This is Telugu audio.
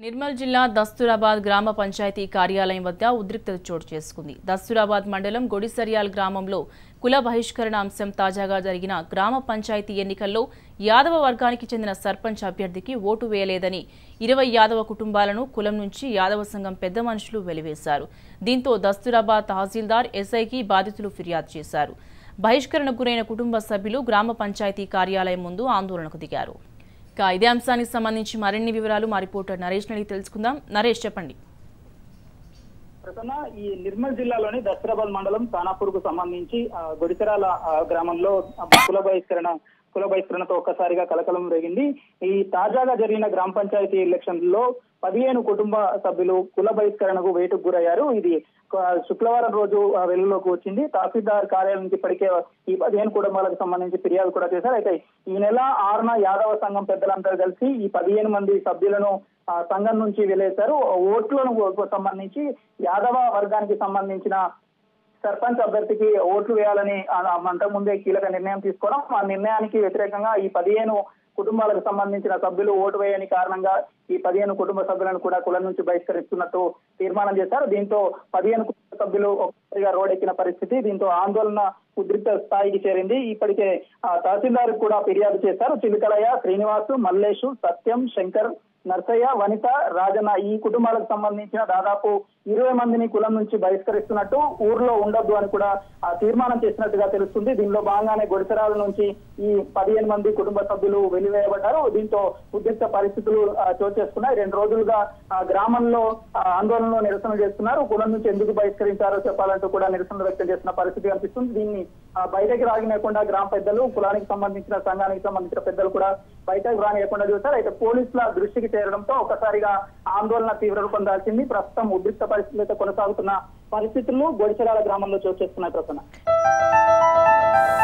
నిర్మల్ జిల్లా దస్తూరాబాద్ గ్రామ పంచాయతీ కార్యాలయం వద్ద ఉద్రిక్తత చోటు చేసుకుంది దస్తూరాబాద్ మండలం గొడిసర్యాల్ గ్రామంలో కుల బహిష్కరణ అంశం తాజాగా జరిగిన గ్రామ పంచాయతీ ఎన్నికల్లో యాదవ వర్గానికి చెందిన సర్పంచ్ అభ్యర్థికి ఓటు వేయలేదని ఇరవై యాదవ కుటుంబాలను కులం నుంచి యాదవ సంఘం పెద్ద మనుషులు వెలివేశారు దీంతో దస్తూరాబాద్ తహసీల్దార్ ఎస్ఐకి బాధితులు ఫిర్యాదు చేశారు బహిష్కరణకు గురైన కుటుంబ సభ్యులు గ్రామ పంచాయతీ కార్యాలయం ముందు ఆందోళనకు దిగారు ఇక ఇదే అంశానికి సంబంధించి మరిన్ని వివరాలు మా రిపోర్టర్ నరేష్ అడిగి తెలుసుకుందాం నరేష్ చెప్పండి ప్రసన్న ఈ నిర్మల్ జిల్లాలోని దస్తరాబాద్ మండలం ఖానాపూర్ కు సంబంధించి ఆ, గొడిచెరాల ఆ, గ్రామంలో ఆ, కుల బహిష్కరణ కుల బహిష్కరణతో ఒక్కసారిగా కలకలం రేగింది ఈ తాజాగా జరిగిన గ్రామ పంచాయతీ ఎలక్షన్ లో పదిహేను కుటుంబ సభ్యులు కుల బహిష్కరణకు వేటుకు గురయ్యారు ఇది ఆ, శుక్రవారం రోజు ఆ, వెలుగులోకి వచ్చింది తహసీల్దార్ కార్యాలయం నుంచి ఇప్పటికే ఈ పదిహేను కుటుంబాలకు సంబంధించి ఫిర్యాదు కూడా చేశారు అయితే ఈ నెల ఆరున యాదవ సంఘం పెద్దలందరూ కలిసి ఈ పదిహేను మంది సభ్యులను ఆ, సంఘం నుంచి వెలేశారు ఓట్లను సంబంధించి యాదవ వర్గానికి సంబంధించిన సర్పంచ్ అభ్యర్థికి ఓట్లు వేయాలని అంతకు ముందే కీలక నిర్ణయం తీసుకోవడం ఆ నిర్ణయానికి వ్యతిరేకంగా ఈ పదిహేను కుటుంబాలకు సంబంధించిన సభ్యులు ఓటు వేయని కారణంగా ఈ పదిహేను కుటుంబ సభ్యులను కూడా కులం నుంచి బహిష్కరిస్తున్నట్టు తీర్మానం చేశారు దీంతో పదిహేను కుటుంబ సభ్యులు ఒక్కసారిగా రోడ్డెక్కిన పరిస్థితి దీంతో ఆందోళన ఉద్రిక్త స్థాయికి చేరింది ఇప్పటికే ఆ, తహసీల్దార్ కూడా ఫిర్యాదు చేశారు చిలుకలయ్య శ్రీనివాసు మల్లేషు సత్యం శంకర్ నర్సయ్య వనిత రాజన్న ఈ కుటుంబాలకు సంబంధించిన దాదాపు ఇరవై మందిని కులం నుంచి బహిష్కరిస్తున్నట్టు ఊర్లో ఉండొద్దు అని కూడా ఆ, తీర్మానం చేసినట్టుగా తెలుస్తుంది దీనిలో భాగంగానే గొడిసరాల నుంచి ఈ పదిహేను మంది కుటుంబ సభ్యులు వెలివేయబడ్డారు దీంతో ఉద్రిక్త పరిస్థితులు ఆ, చోటు చేసుకున్నాయి రెండు రోజులుగా ఆ, గ్రామంలో ఆ, ఆందోళనలో నిరసన చేస్తున్నారు కులం నుంచి ఎందుకు బహిష్కరించారో చెప్పాలంటూ కూడా నిరసన వ్యక్తం చేసిన పరిస్థితి కనిపిస్తుంది దీన్ని ఆ, బయటకి రానియకుండా గ్రామ పెద్దలు కులానికి సంబంధించిన సంఘానికి సంబంధించిన పెద్దలు కూడా బయటకు రానియకుండా చూశారు అయితే పోలీసుల దృష్టికి చేరడంతో ఒక్కసారిగా ఆందోళన తీవ్ర రూపం దాల్చింది ప్రస్తుతం ఉద్రిక్త పరిస్థితులతో కొనసాగుతున్న పరిస్థితులు గొడిచెరాల గ్రామంలో చోటు చేసుకున్నాయి ప్రసన్న